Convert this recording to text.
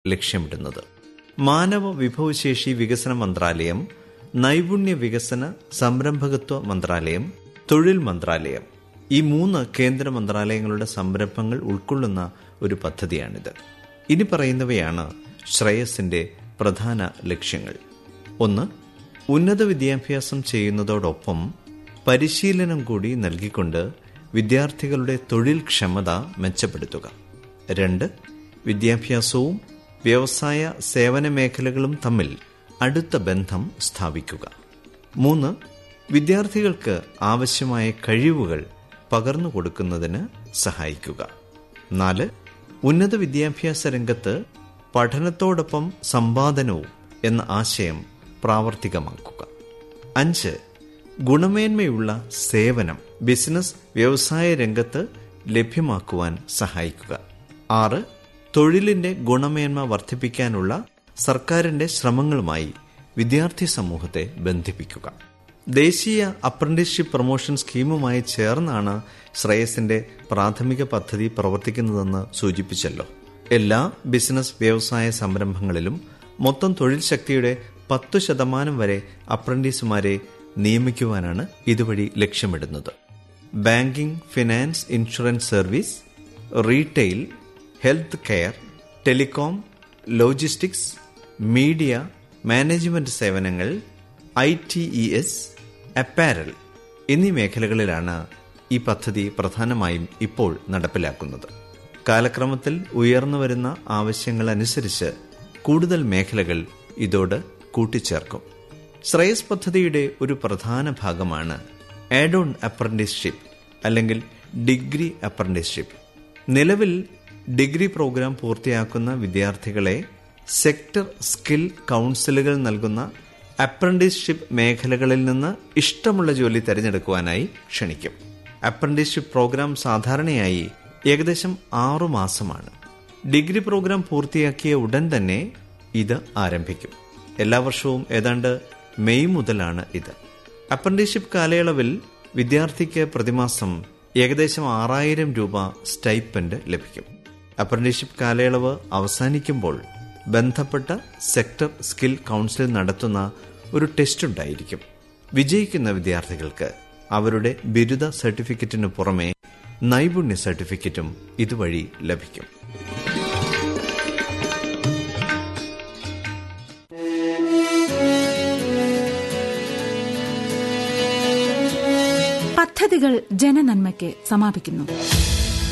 ലക്ഷ്യമിടുന്നത് മാനവ വിഭവശേഷി വികസന മന്ത്രാലയം നൈപുണ്യ വികസന സംരംഭകത്വ മന്ത്രാലയം തൊഴിൽ മന്ത്രാലയം ഈ മൂന്ന് കേന്ദ്ര മന്ത്രാലയങ്ങളുടെ സംരംഭങ്ങൾ ഉൾക്കൊള്ളുന്ന ഒരു പദ്ധതിയാണിത് ഇനി പറയുന്നവയാണ് ശ്രേയസിന്റെ പ്രധാന ലക്ഷ്യങ്ങൾ ഒന്ന് ഉന്നത വിദ്യാഭ്യാസം ചെയ്യുന്നതോടൊപ്പം പരിശീലനം കൂടി നൽകിക്കൊണ്ട് വിദ്യാർത്ഥികളുടെ തൊഴിൽ ക്ഷമത മെച്ചപ്പെടുത്തുക രണ്ട് വിദ്യാഭ്യാസവും വ്യവസായ സേവന മേഖലകളും തമ്മിൽ അടുത്ത ബന്ധം സ്ഥാപിക്കുക മൂന്ന് വിദ്യാർത്ഥികൾക്ക് ആവശ്യമായ കഴിവുകൾ പകർന്നു കൊടുക്കുന്നതിന് സഹായിക്കുക നാല് ഉന്നത വിദ്യാഭ്യാസ രംഗത്ത് പഠനത്തോടൊപ്പം സമ്പാദനവും എന്ന ആശയം പ്രാവർത്തികമാക്കുക അഞ്ച് ഗുണമേന്മയുള്ള സേവനം ബിസിനസ് വ്യവസായ രംഗത്ത് ലഭ്യമാക്കുവാൻ സഹായിക്കുക ആറ് തൊഴിലിന്റെ ഗുണമേന്മ വർദ്ധിപ്പിക്കാനുള്ള സർക്കാരിന്റെ ശ്രമങ്ങളുമായി വിദ്യാർത്ഥി സമൂഹത്തെ ബന്ധിപ്പിക്കുക ദേശീയ അപ്രന്റീസ്ഷിപ്പ് പ്രൊമോഷൻ സ്കീമുമായി ചേർന്നാണ് ശ്രേയസിന്റെ പ്രാഥമിക പദ്ധതി പ്രവർത്തിക്കുന്നതെന്ന് സൂചിപ്പിച്ചല്ലോ എല്ലാ ബിസിനസ് വ്യവസായ സംരംഭങ്ങളിലും മൊത്തം തൊഴിൽ ശക്തിയുടെ പത്തു ശതമാനം വരെ അപ്രന്റീസുമാരെ നിയമിക്കുവാനാണ് ഇതുവഴി ലക്ഷ്യമിടുന്നത് banking finance insurance service retail health care telecom logistics media management സേവനങ്ങൾ I T E S apparel എന്നീ മേഖലകളിലാണ് ഈ പദ്ധതി പ്രധാനമായും ഇപ്പോൾ നടപ്പിലാക്കുന്നത് കാലക്രമത്തിൽ ഉയർന്നുവരുന്ന ആവശ്യങ്ങളനുസരിച്ച് കൂടുതൽ മേഖലകൾ ഇതോട് കൂട്ടിച്ചേർക്കും ശ്രേയസ് പദ്ധതിയുടെ ഒരു പ്രധാന ഭാഗമാണ് ആഡ് ഓൺ അപ്രന്റീസ്ഷിപ്പ് അല്ലെങ്കിൽ ഡിഗ്രി അപ്രന്റീസ്ഷിപ്പ് നിലവിൽ ഡിഗ്രി പ്രോഗ്രാം പൂർത്തിയാക്കുന്ന വിദ്യാർത്ഥികളെ സെക്ടർ സ്കിൽ കൗൺസിലുകൾ നൽകുന്ന അപ്രന്റീസ്ഷിപ്പ് മേഖലകളിൽ നിന്ന് ഇഷ്ടമുള്ള ജോലി തിരഞ്ഞെടുക്കുവാനായി ക്ഷണിക്കും അപ്രന്റീസ്ഷിപ്പ് പ്രോഗ്രാം സാധാരണയായി ഏകദേശം ആറു മാസമാണ് ഡിഗ്രി പ്രോഗ്രാം പൂർത്തിയാക്കിയ ഉടൻ തന്നെ ഇത് ആരംഭിക്കും എല്ലാ വർഷവും ഏതാണ്ട് മെയ് മുതലാണ് ഇത് അപ്രന്റീസ്ഷിപ്പ് കാലയളവിൽ വിദ്യാർത്ഥിക്ക് പ്രതിമാസം ഏകദേശം ആറായിരം രൂപ സ്റ്റൈപ്പൻഡ് ലഭിക്കും അപ്രന്റീസ്ഷിപ്പ് കാലയളവ് അവസാനിക്കുമ്പോൾ ബന്ധപ്പെട്ട സെക്ടർ സ്കിൽ കൗൺസിൽ നടത്തുന്ന ഒരു ടെസ്റ്റ് ഉണ്ടായിരിക്കും വിജയിക്കുന്ന വിദ്യാർത്ഥികൾക്ക് അവരുടെ ബിരുദ സർട്ടിഫിക്കറ്റിനു പുറമെ നൈപുണ്യ സർട്ടിഫിക്കറ്റും ഇതുവഴി ലഭിക്കും പദ്ധതികൾ ജനനന്മയ്ക്ക് സമാപിക്കുന്നു